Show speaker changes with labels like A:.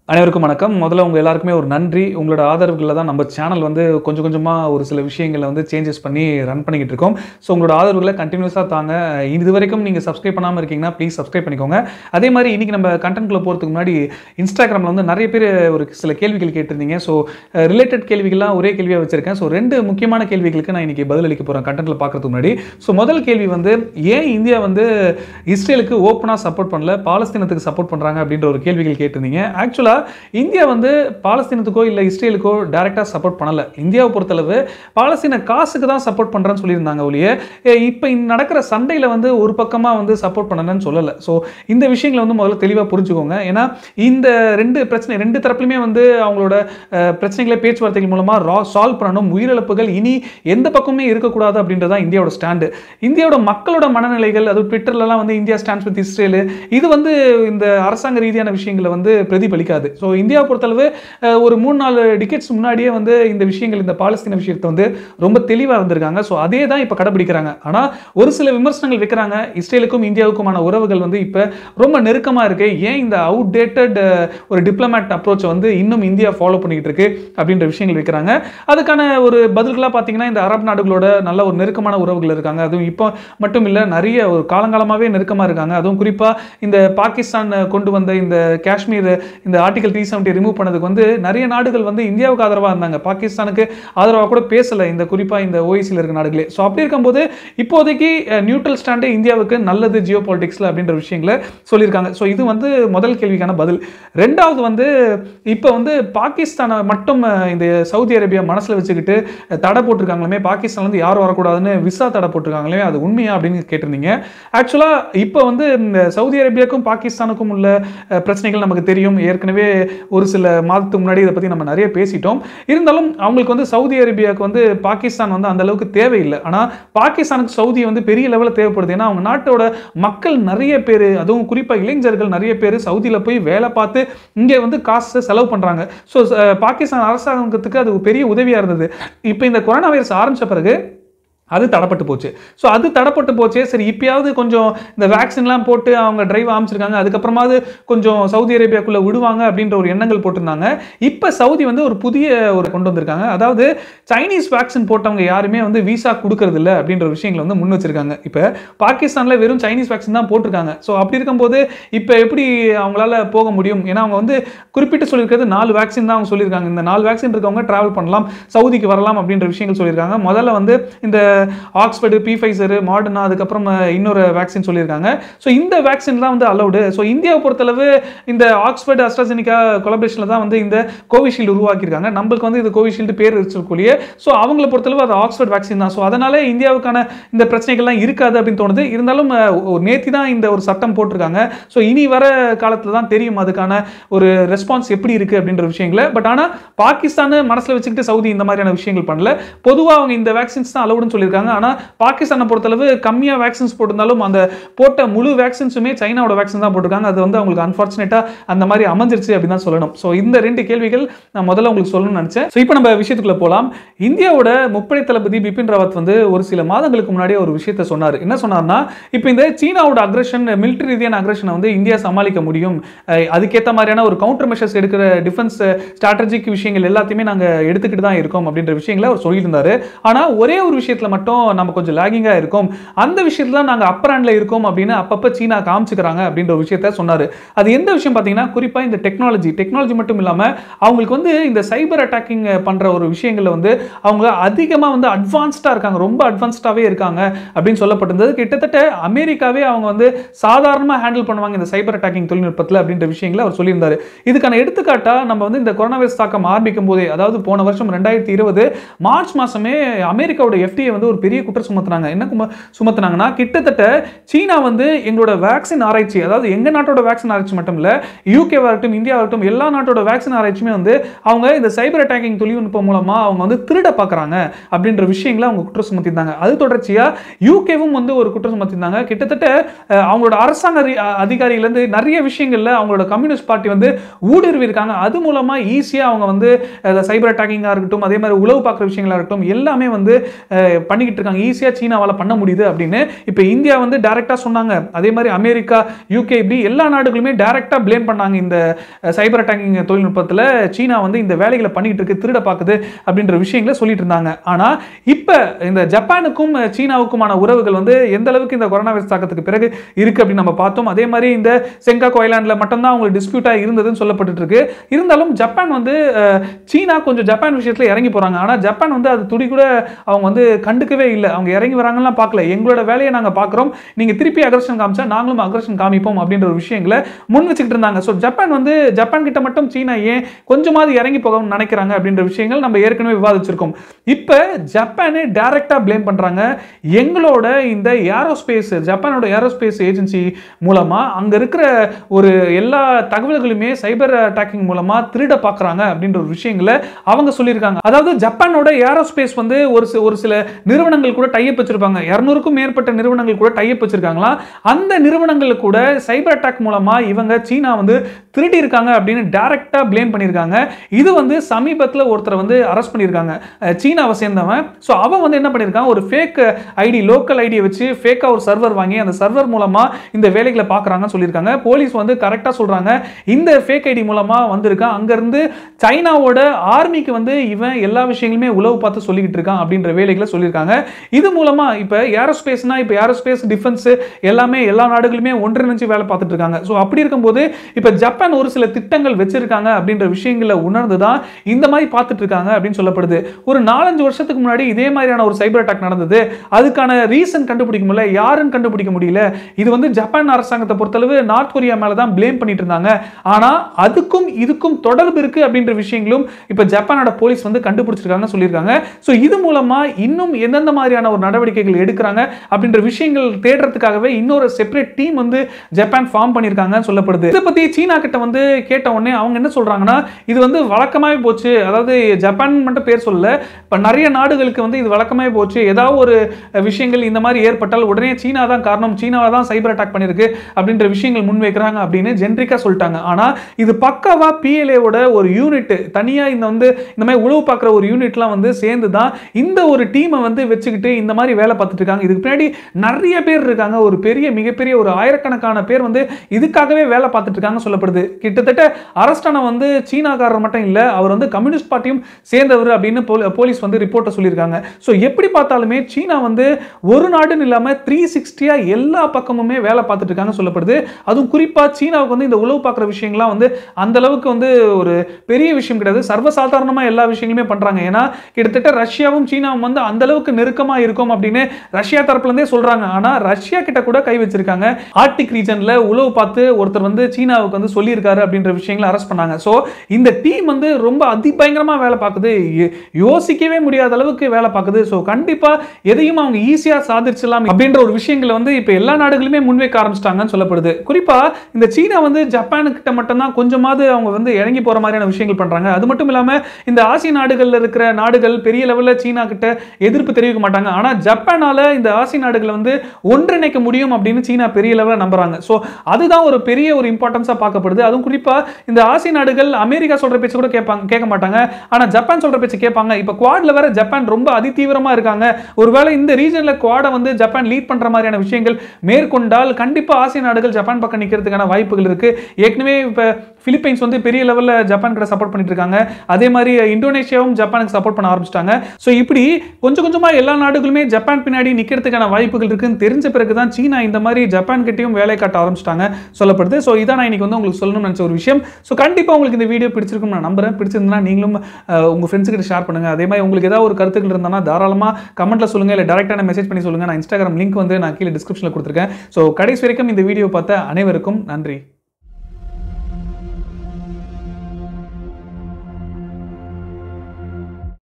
A: அனைவருக்கும் வணக்கம் முதல்ல உங்கள் எல்லாருக்குமே ஒரு நன்றி உங்களோட ஆதரவுகளில் தான் நம்ம சேனல் வந்து கொஞ்சம் கொஞ்சமாக ஒரு சில விஷயங்களை வந்து சேஞ்சஸ் பண்ணி ரன் பண்ணிக்கிட்டு இருக்கோம் ஸோ உங்களோட ஆதரவுகளை கண்டினியூஸாக தாங்க இது வரைக்கும் நீங்கள் சப்ஸ்கிரைப் பண்ணாமல் இருக்கீங்கன்னா ப்ளீஸ் சப்ஸ்கிரைப் பண்ணிக்கோங்க அதே மாதிரி இன்றைக்கி நம்ம கண்டென்ட்குள்ளே போகிறதுக்கு முன்னாடி இன்ஸ்டாகிராமில் வந்து நிறைய பேர் ஒரு சில கேள்விகள் கேட்டிருந்தீங்க ஸோ ரிலேட்டட் கேள்விகள்லாம் ஒரே கேள்வியாக வச்சுருக்கேன் ஸோ ரெண்டு முக்கியமான கேள்விகளுக்கு நான் இன்றைக்கி பதிலளிக்க போகிறேன் கண்டென்ட்டில் பார்க்கறதுக்கு முன்னாடி ஸோ முதல் கேள்வி வந்து ஏன் இந்தியா வந்து இஸ்ரேலுக்கு ஓப்பனாக சப்போர்ட் பண்ணல பாலஸ்தீனத்துக்கு சப்போர்ட் பண்ணுறாங்க அப்படின்ற ஒரு கேள்விகள் கேட்டிருந்தீங்க ஆக்சுவலாக இந்தியா வந்து பாலஸ்தீனத்துக்கோ இல்லை இஸ்ரேலுக்கோ டைரெக்டாக சப்போர்ட் பண்ணலை இந்தியாவை பொறுத்தளவு பாலஸ்தீன காசுக்கு தான் சப்போர்ட் பண்ணுறேன்னு சொல்லியிருந்தாங்க ஒழிய இப்போ நடக்கிற சண்டையில் வந்து ஒரு பக்கமாக வந்து சப்போர்ட் பண்ணலன்னு சொல்லலை ஸோ இந்த விஷயங்களை வந்து முதல்ல தெளிவாக புரிஞ்சுக்கோங்க ஏன்னா இந்த ரெண்டு பிரச்சனை ரெண்டு தரப்புலையுமே வந்து அவங்களோட அஹ், பிரச்சனைகளை பேச்சுவார்த்தைகள் மூலமாக ரா சால்வ் பண்ணணும் உயிரிழப்புகள் இனி எந்த பக்கமே இருக்கக்கூடாது அப்படின்றது தான் இந்தியாவோட ஸ்டாண்டு இந்தியாவோட மக்களோட மனநிலைகள் அது ட்விட்டர்லலாம் வந்து இந்தியா ஸ்டாண்ட்ஸ் வித் இஸ்ரேல் இது வந்து இந்த அரசாங்க ரீதியான விஷயங்களை வந்து பிரதிபலிக்காது ஸோ இந்தியாவை பொறுத்தளவு அஹ், ஒரு மூணு நாலு டிக்கெட்ஸ் முன்னாடியே வந்து இந்த விஷயங்கள் இந்த பாலஸ்தீன விஷயத்தை வந்து ரொம்ப தெளிவாக இருந்திருக்காங்க ஸோ அதே தான் இப்போ கடைபிடிக்கிறாங்க ஆனால் ஒரு சில விமர்சனங்கள் வைக்கிறாங்க இஸ்ரேலுக்கும் இந்தியாவுக்குமான உறவுகள் வந்து இப்போ ரொம்ப நெருக்கமாக இருக்கு ஏன் இந்த அவுடேட்டட் ஒரு டிப்ளமேட் அப்ரோச் வந்து இன்னும் இந்தியா ஃபாலோ பண்ணிக்கிட்டு இருக்கு அப்படின்ற விஷயங்கள் வைக்கிறாங்க அதுக்கான ஒரு பதில்களாக பார்த்தீங்கன்னா இந்த அரபு நாடுகளோட நல்ல ஒரு நெருக்கமான உறவுகள் இருக்காங்க அதுவும் இப்போ மட்டும் இல்லை நிறைய ஒரு காலங்காலமாகவே நெருக்கமாக இருக்காங்க அதுவும் குறிப்பாக இந்த பாகிஸ்தான் கொண்டு வந்த இந்த காஷ்மீர் இந்த ஆர்டிகல் த்ரீ செவன்ட்டி ரிமூவ் பண்ணதுக்கு வந்து நிறைய நாடுகள் வந்து இந்தியாவுக்கு ஆதரவாக இருந்தாங்க பாகிஸ்தானுக்கு ஆதரவாக கூட பேசலை இந்த குறிப்பாக இந்த ஓய்சியில் இருக்க நாடுகளே ஸோ அப்படி இருக்கும்போது இப்போதைக்கு நியூட்ரல் ஸ்டாண்டு இந்தியாவுக்கு நல்லது ஜியோ பாலிடிக்ஸில் அப்படின்ற விஷயங்களை சொல்லியிருக்காங்க ஸோ இது வந்து முதல் கேள்விக்கான பதில் ரெண்டாவது வந்து இப்போ வந்து பாகிஸ்தானை மட்டும் அஹ், இந்த சவுதி அரேபியா மனசில் வச்சுக்கிட்டு அஹ், தடை போட்டிருக்காங்களுமே பாகிஸ்தான்லேருந்து யாரும் வரக்கூடாதுன்னு விசா தடை போட்டிருக்காங்களே அது உண்மையா அப்படின்னு கேட்டிருந்தீங்க ஆக்சுவலாக இப்போ வந்து இந்த சவுதி அரேபியாவுக்கும் பாகிஸ்தானுக்கும் உள்ள அஹ், பிரச்சனைகள் நமக்கு தெரியும் ஏற்கனவே ஒரு சில மாதத்துக்கு முன்னாடி இதை பற்றி நம்ம நிறைய பேசிட்டோம் இருந்தாலும் அவங்களுக்கு வந்து சவுதி அரேபியாவுக்கு வந்து பாகிஸ்தான் வந்து அந்த அளவுக்கு தேவையில்லை ஆனால் பாகிஸ்தானுக்கு சவுதி வந்து பெரிய லெவலில் தேவைப்படுது ஏன்னா அவங்க நாட்டோட மக்கள் நிறைய பேர் அதுவும் குறிப்பாக இளைஞர்கள் நிறைய பேர் சவுதியில் போய் வேலை பார்த்து இங்கே வந்து காசு செலவு பண்ணுறாங்க ஸோ பாகிஸ்தான் அரசாங்கத்துக்கு அது ஒரு பெரிய உதவியாக இருந்தது இப்போ இந்த கொரோனா வைரஸ் ஆரம்பித்த பிறகு அது தடப்பட்டு போச்சு ஸோ அது தடப்பட்டு போச்சு சரி இப்பயாவது கொஞ்சம் இந்த வேக்சின்லாம் போட்டு அவங்க டிரைவ் ஆரம்பிச்சிருக்காங்க அதுக்கப்புறமாவது கொஞ்சம் சவுதி அரேபியாக்குள்ளே விடுவாங்க அப்படின்ற ஒரு எண்ணங்கள் போட்டிருந்தாங்க இப்போ சவுதி வந்து ஒரு புதிய ஒரு கொண்டு வந்திருக்காங்க அதாவது சைனீஸ் வேக்சின் போட்டவங்க யாருமே வந்து விசா கொடுக்கறது இல்ல அப்படின்ற ஒரு விஷயங்களை வந்து முன் வச்சிருக்காங்க இப்போ பாகிஸ்தானில் வெறும் சைனீஸ் வேக்சின் தான் போட்டிருக்காங்க ஸோ அப்படி இருக்கும்போது இப்போ எப்படி அவங்களால போக முடியும் ஏன்னா அவங்க வந்து குறிப்பிட்டு சொல்லியிருக்கிறது நாலு வேக்சின் தான் அவங்க சொல்லியிருக்காங்க இந்த நாலு வேக்சின் இருக்கவங்க டிராவல் பண்ணலாம் சவுதிக்கு வரலாம் அப்படின்ற விஷயங்கள் சொல்லியிருக்காங்க முதல்ல வந்து இந்த ஆக்ஸ்ஃபர்டு பீஃபைசரு மாடர்னா அதுக்கப்புறம் அஹ், இன்னொரு வேக்சின் சொல்லியிருக்காங்க ஸோ இந்த வேக்சின் தான் வந்து அலௌடு ஸோ இந்தியாவை பொறுத்தளவு இந்த ஆக்ஸ்ஃபர்டு அஸ்ட்ராசெனிகா கொலபரேஷனில் தான் வந்து இந்த கோவிஷீல்டு உருவாக்கியிருக்காங்க நம்மளுக்கு வந்து இது கோவிஷீல்டு பேர் வச்சிருக்கக்கூடிய ஸோ அவங்கள பொறுத்தளவு அது ஆக்ஸ்ஃபர்ட் வேக்சின் தான் ஸோ அதனால இந்தியாவுக்கான இந்த பிரச்சனைகள்லாம் இருக்காது அப்படின்னு தோணுது இருந்தாலும் நேத்தி தான் இந்த ஒரு சட்டம் போட்டிருக்காங்க ஸோ இனி வர காலத்தில் தான் தெரியும் அதுக்கான ஒரு ரெஸ்பான்ஸ் எப்படி இருக்குது அப்படின்ற விஷயங்களை பட் ஆனால் பாகிஸ்தான் மனசில் வச்சுக்கிட்டு சவுதி இந்த மாதிரியான விஷயங்கள் பண்ணல பொதுவாக அவங்க இந்த வேக்சின்ஸ் தான் அலௌடுன்னு சொல்லியிருக்காங்க ஆனால் பாகிஸ்தானை பொறுத்தளவு கம்மியாக வேக்சின்ஸ் போட்டிருந்தாலும் அந்த போட்ட முழு வேக்சின்ஸுமே சைனாவோட வேக்சின் தான் போட்டிருக்காங்க அது வந்து அவங்களுக்கு அன்ஃபார்ச்சுனேட்டாக அந்த மாதிரி அமைஞ்சிருச்சு அப்படின்னு தான் சொல்லணும் ஸோ இந்த ரெண்டு கேள்விகள் நான் முதல்ல உங்களுக்கு சொல்லணும்னு நினச்சேன் ஸோ இப்போ நம்ம விஷயத்துக்குள்ள போகலாம் இந்தியாவோட முப்படை தளபதி பிபின் ராவத் வந்து ஒரு சில மாதங்களுக்கு முன்னாடியே ஒரு விஷயத்தை சொன்னார் என்ன சொன்னார்னா இப்போ இந்த சீனாவோட அக்ரஷன் மிலிட்டரி ரீதியான அக்ரஷனை வந்து இந்தியா சமாளிக்க முடியும் அஹ் அதுக்கேற்ற மாதிரியான ஒரு கவுண்டர் மெஷர்ஸ் எடுக்கிற டிஃபென்ஸ் ஸ்ட்ராட்டஜிக் விஷயங்கள் எல்லாத்தையுமே நாங்கள் எடுத்துக்கிட்டு தான் இருக்கோம் அப்படின்ற விஷயங்களை அவர் சொல்லியிருந்தாரு ஆனால் ஒரே ஒரு விஷயத்தில் மட்டும் நம்ம கொஞ்சம் லேகிங்காக இருக்கோம் அந்த விஷயத்தில் தான் நாங்கள் அப்பர் ஹேண்டில் இருக்கோம் அப்படின்னு அப்பப்போ சீனா காமிச்சுக்கிறாங்க அப்படின்ற ஒரு விஷயத்த சொன்னார் அது எந்த விஷயம் பார்த்தீங்கன்னா குறிப்பாக இந்த டெக்னாலஜி டெக்னாலஜி மட்டும் இல்லாமல் அவங்களுக்கு வந்து இந்த சைபர் அட்டாக்கிங் பண்ணுற ஒரு விஷயங்களில் வந்து அவங்க அதிகமாக வந்து அட்வான்ஸ்டாக இருக்காங்க ரொம்ப அட்வான்ஸ்டாகவே இருக்காங்க அப்படின்னு சொல்லப்பட்டிருந்தது கிட்டத்தட்ட அமெரிக்காவே அவங்க வந்து சாதாரணமாக ஹேண்டில் பண்ணுவாங்க இந்த சைபர் அட்டாக்கிங் தொழில்நுட்பத்தில் அப்படின்ற விஷயங்களை அவர் சொல்லியிருந்தாரு இதுக்கான எடுத்துக்காட்டா நம்ம வந்து இந்த கொரோனா வைரஸ் தாக்கம் ஆரம்பிக்கும் போதே அதாவது போன வருஷம் ரெண்டாயிரத்தி இருபது மார்ச் மாசமே அமெரிக்காவோட எஃப்டிஏ வந்து ஒரு பெரிய குற்றம் சுமத்துனாங்க என்ன கும- சுமத்துனாங்கன்னா கிட்டத்தட்ட சீனா வந்து எங்களோட வேக்சின் ஆராய்ச்சி அதாவது எங்க நாட்டோட வேக்சின் ஆராய்ச்சி மட்டும் இல்ல யூகே ஆகட்டும் இந்தியா ஆகட்டும் எல்லா நாட்டோட வேக்சின் ஆராய்ச்சியுமே வந்து அவங்க இந்த சைபர் அட்டாக்கிங் தொழில்நுட்பம் மூலமா அவங்க வந்து திருட பார்க்கறாங்க அப்படின்ற விஷயங்களை அவங்க குற்றம் சுமத்திருந்தாங்க அது தொடர்ச்சியா யூகேவும் வந்து ஒரு குற்றம் சுமத்திருந்தாங்க கிட்டத்தட்ட அஹ், அவங்களோட அரசாங்க அதி- அ- அதிகாரியிலேருந்து நிறைய விஷயங்கள்ல அவங்களோட கம்யூனிஸ்ட் பார்ட்டி வந்து ஊடுருவி இருக்காங்க அது மூலமா ஈஸியா அவங்க வந்து சைபர் அட்டாக்கிங்காக இருக்கட்டும் அதே மாதிரி உளவு பார்க்குற விஷயங்களா இருக்கட்டும் எல்லாமே வந்து அஹ், பண்ணிக்கிட்டு இருக்காங்க ஈஸியாக சீனாவால் பண்ண முடியுது அப்படின்னு இப்போ இந்தியா வந்து டைரெக்டாக சொன்னாங்க அதே மாதிரி அமெரிக்கா யூகே இப்படி எல்லா நாடுகளுமே டைரெக்டாக ப்ளேம் பண்ணாங்க இந்த சைபர் அட்டாக்கிங் தொழில்நுட்பத்தில் சீனா வந்து இந்த வேலைகளை பண்ணிக்கிட்டு இருக்கு திருட பார்க்குது அப்படின்ற விஷயங்களை சொல்லிட்டு இருந்தாங்க ஆனால் இப்போ இந்த ஜப்பானுக்கும் சீனாவுக்குமான உறவுகள் வந்து எந்த அளவுக்கு இந்த கொரோனா வைரஸ் தாக்கத்துக்கு பிறகு இருக்கு அப்படின்னு நம்ம பார்த்தோம் அதே மாதிரி இந்த செங்காக் ஐலாண்டில் மட்டும்தான் அவங்களுக்கு டிஸ்பியூட்டாக இருந்ததுன்னு சொல்லப்பட்டு இருக்கு இருந்தாலும் ஜப்பான் வந்து அஹ், சீனா கொஞ்சம் ஜப்பான் விஷயத்தில் இறங்கி போகிறாங்க ஆனால் ஜப்பான் வந்து அது துடி கூட அவங்க வந்து கண்டுக்கவே இல்லை அவங்க இறங்கி வராங்கலாம் பார்க்கல எங்களோட வேலையை நாங்கள் பார்க்குறோம் நீங்கள் திருப்பி அக்ரஷன் காமிச்சா நாங்களும் அக்ரஷன் காமிப்போம் அப்படின்ற ஒரு விஷயங்களை முன் வச்சுக்கிட்டு இருந்தாங்க ஸோ ஜப்பான் வந்து ஜப்பான் கிட்ட மட்டும் சீனா ஏன் கொஞ்சமாவது இறங்கி போகணும்னு நினைக்கிறாங்க அப்படின்ற விஷயங்கள் நம்ம ஏற்கனவே விவாதிச்சிருக்கோம் இப்போ ஜப்பானே டைரக்டாக ப்ளேம் பண்ணுறாங்க எங்களோட இந்த ஏரோஸ்பேஸ் ஜப்பானோட ஏரோஸ்பேஸ் ஏஜென்சி மூலமாக அங்கே இருக்கிற ஒரு எல்லா தகவல்களுமே சைபர் அட்டாக்கிங் மூலமாக திருட பார்க்குறாங்க அப்படின்ற ஒரு விஷயங்களை அவங்க சொல்லியிருக்காங்க அதாவது ஜப்பானோட ஏரோஸ்பேஸ் வந்து ஒரு சி- ஒரு சில நிறுவனங்கள் கூட டைப் வச்சிருப்பாங்க இரநூறுக்கும் மேற்பட்ட நிறுவனங்கள் கூட டைப் வச்சிருக்காங்களா அந்த நிறுவனங்கள் கூட சைபர் அட்டாக் மூலமாக இவங்க சீனா வந்து திருடி இருக்காங்க அப்படின்னு டைரக்டாக ப்ளேம் பண்ணியிருக்காங்க இது வந்து சமீபத்தில் ஒருத்தரை வந்து அரெஸ்ட் பண்ணியிருக்காங்க அஹ் சீனாவை சேர்ந்தவன் ஸோ அவன் வந்து என்ன பண்ணியிருக்கான் ஒரு ஃபேக் ஐடி லோக்கல் ஐடியை வச்சு ஃபேக்காக ஒரு சர்வர் வாங்கி அந்த சர்வர் மூலமாக இந்த வேலைகளை பார்க்குறாங்கன்னு சொல்லியிருக்காங்க போலீஸ் வந்து கரெக்டாக சொல்கிறாங்க இந்த ஃபேக் ஐடி மூலமாக வந்திருக்கான் அங்கேருந்து சைனாவோட ஆர்மிக்கு வந்து இவன் எல்லா விஷயங்களுமே உளவு பார்த்து சொல்லிக்கிட்டு இருக்கான் அப்படின்ற வேலைகளை சொல்லியிருக்காங்க இது மூலமாக இப்போ ஏரோஸ்பேஸ்னா இப்போ ஏரோஸ்பேஸ் டிஃபென்ஸ் எல்லாமே எல்லா நாடுகளுமே ஒன்றிணைஞ்சு வேலை பார்த்துட்டு இருக்காங்க ஸோ அப்படி இருக்கும்போது இப்போ ஜப்பான் ஒரு சில திட்டங்கள் வச்சிருக்காங்க அப்படின்ற விஷயங்களை உணர்ந்து தான் இந்த மாதிரி பார்த்துட்டு இருக்காங்க அப்படின்னு சொல்லப்படுது ஒரு நாலஞ்சு வருஷத்துக்கு முன்னாடி இதே மாதிரியான ஒரு சைபர் அட்டாக் நடந்தது அதுக்கான ரீசன் கண்டுபிடிக்க முடியல யாருன்னு கண்டுபிடிக்க முடியல இது வந்து ஜப்பான் அரசாங்கத்தை பொறுத்தளவு நார்த் கொரியா மேல தான் ப்ளேம் பண்ணிட்டு இருந்தாங்க ஆனா அதுக்கும் இதுக்கும் தொடர்பு இருக்கு அப்படின்ற விஷயங்களும் இப்போ ஜப்பானோட போலீஸ் வந்து கண்டுபிடிச்சிருக்காங்க சொல்லியிருக்காங்க ஸோ இது மூலமா இன்னும் எந்தெந்த மாதிரியான ஒரு நடவடிக்கைகள் எடுக்கிறாங்க அப்படின்ற விஷயங்கள் தேடுறதுக்காகவே இன்னொரு செப்பரேட் டீம் வந்து ஜப்பான் ஃபார்ம் பண்ணியிருக்காங்கன்னு சொல்லப்படுது இதை பத்தி சீனா கிட்ட வந்து கேட்ட உடனே அவங்க என்ன சொல்றாங்கன்னா இது வந்து வழக்கமாவே போச்சு அதாவது ஜப்பான் மட்டும் பேர் சொல்லல இப்போ நிறைய நாடுகளுக்கு வந்து இது வழக்கமாவே போச்சு ஏதாவது ஒரு விஷயங்கள் இந்த மாதிரி ஏற்பட்டால் உடனே சீனா தான் காரணம் சீனாவை தான் சைபர் அட்டாக் பண்ணியிருக்கு அப்படின்ற விஷயங்கள் முன்வைக்கிறாங்க அப்படின்னு ஜென்ரிக்கா சொல்லிட்டாங்க ஆனா இது பக்காவா பிஎல்ஏவோட ஒரு யூனிட் தனியா இந்த வந்து இந்த மாதிரி உழவு பார்க்குற ஒரு யூனிட்லாம் வந்து சேர்ந்து தான் இந்த ஒரு டீமை வந்து வச்சுக்கிட்டு இந்த மாதிரி வேலை பார்த்துட்டு இருக்காங்க இதுக்கு பின்னாடி நிறைய பேர் இருக்காங்க ஒரு பெரிய மிகப்பெரிய ஒரு ஆயிரக்கணக்கான பேர் வந்து இதுக்காகவே வேலை பார்த்துட்டு இருக்காங்க சொல்லப்படுது கிட்டத்தட்ட அரஸ்டான வந்து சீனாக்காரர் மட்டும் இல்லை அவர் வந்து கம்யூனிஸ்ட் பார்ட்டியும் சேர்ந்தவர் அப்படின்னு போல- போலீஸ் வந்து ரிப்போர்ட்டை சொல்லியிருக்காங்க ஸோ எப்படி பார்த்தாலுமே சீனா வந்து ஒரு நாடுன்னு இல்லாமல் த்ரீ சிக்ஸ்டியாக எல்லா பக்கமுமே வேலை பார்த்துட்டு இருக்காங்க சொல்லப்படுது அதுவும் குறிப்பாக சீனாவுக்கு வந்து இந்த உளவு பார்க்குற விஷயங்கள்லாம் வந்து அந்த அளவுக்கு வந்து ஒரு பெரிய விஷயம் கிடையாது சர்வசாதாரணமாக எல்லா விஷயங்களுமே பண்ணுறாங்க ஏன்னா கிட்டத்தட்ட ரஷ்யாவும் சீனாவும் வந்து அந்த அளவுக்கு நெருக்கமாக இருக்கும் அப்படின்னு ரஷ்யா தரப்புலேருந்தே சொல்கிறாங்க ஆனால் ரஷ்யா கிட்ட கூட கை வச்சிருக்காங்க ஆர்டிக் ரீஜனில் உளவு பார்த்து ஒருத்தர் வந்து சீனாவுக்கு வந்து சொல்லியிருக்காரு அப்படின்ற விஷயங்களை அரெஸ்ட் பண்ணாங்க ஸோ இந்த டீம் வந்து ரொம்ப அதிபயங்கரமாக வேலை பார்க்குது யோ- யோசிக்கவே முடியாத அளவுக்கு வேலை பார்க்குது ஸோ கண்டிப்பாக எதையும் அவங்க ஈஸியாக சாதிச்சிடலாம் அப்படின்ற ஒரு விஷயங்களை வந்து இப்போ எல்லா நாடுகளுமே முன்வைக்க ஆரம்பிச்சிட்டாங்கன்னு சொல்லப்படுது குறிப்பாக இந்த சீனா வந்து ஜப்பானுக்கிட்ட மட்டும்தான் கொஞ்சமாவது அவங்க வந்து இறங்கி போகிற மாதிரியான விஷயங்கள் பண்ணுறாங்க அது மட்டும் இல்லாமல் இந்த ஆசிய நாடுகளில் இருக்கிற நாடுகள் பெரிய லெவலில் சீனா கிட்ட எதிர்ப்பு தெரிவிக்க மாட்டாங்க ஆனால் ஜப்பானால இந்த ஆசிய நாடுகளை வந்து ஒன்றிணைக்க முடியும் அப்படின்னு சீனா பெரிய லெவலில் நம்புறாங்க ஸோ அதுதான் ஒரு பெரிய ஒரு இம்பார்ட்டன்ஸாக பார்க்கப்படுது அதுவும் குறிப்பாக இந்த ஆசிய நாடுகள் அமெரிக்கா சொல்கிற பேச்சு கூட கேட்பாங்க கேட்க மாட்டாங்க ஆனால் ஜப்பான் சொல்கிற பேச்சு கேட்பாங்க இப்போ குவாட்ல வேற ஜப்பான் ரொம்ப அதிதீவிரமாக இருக்காங்க ஒருவேளை இந்த ரீஜனில் குவாடை வந்து ஜப்பான் லீட் பண்ணுற மாதிரியான விஷயங்கள் மேற்கொண்டால் கண்டிப்பாக ஆசிய நாடுகள் ஜப்பான் பக்கம் நிற்கிறதுக்கான வாய்ப்புகள் இருக்குது ஏற்கனவே இப்போ பிலிப்பைன்ஸ் வந்து பெரிய லெவலில் ஜப்பான் கிட்ட சப்போர்ட் பண்ணிட்டு இருக்காங்க அதே மாதிரி இந்தோனேஷியாவும் ஜப்பானுக்கு சப்போர்ட் பண்ண ஆரம்பிச்சிட்டாங்க ஸோ இப்படி கொஞ்சம் கொஞ்சமாக எல்லா நாடுகளுமே ஜப்பான் பின்னாடி நிற்கிறதுக்கான வாய்ப்புகள் இருக்குன்னு தெரிஞ்ச பிறகு தான் சீனா இந்த மாதிரி ஜப்பான் கிட்டேயும் வேலை காட்ட ஆரம்பிச்சிட்டாங்க சொல்லப்படுது ஸோ இதான் நான் இன்னைக்கு வந்து உங்களுக்கு சொல்லணும்னு நினச்ச ஒரு விஷயம் ஸோ கண்டிப்பாக உங்களுக்கு இந்த வீடியோ பிடிச்சிருக்கும் நான் நம்புறேன் பிடிச்சிருந்தா நீங்களும் அஹ், உங்க ஃப்ரெண்ட்ஸ் கிட்ட ஷேர் பண்ணுங்க அதே மாதிரி உங்களுக்கு ஏதாவது ஒரு கருத்துக்கள் இருந்தானா தாராளமாக கமெண்ட்ல சொல்லுங்க இல்லை டேரக்டான மெசேஜ் பண்ணி சொல்லுங்க நான் இன்ஸ்டாகிராம் லிங்க் வந்து நான் கீழே டிஸ்கிரிப்ஷனில் கொடுத்துருக்கேன் ஸோ கடைசி வரைக்கும் இந்த வீடியோ பார்த்த அனைவருக்கும் நன்றி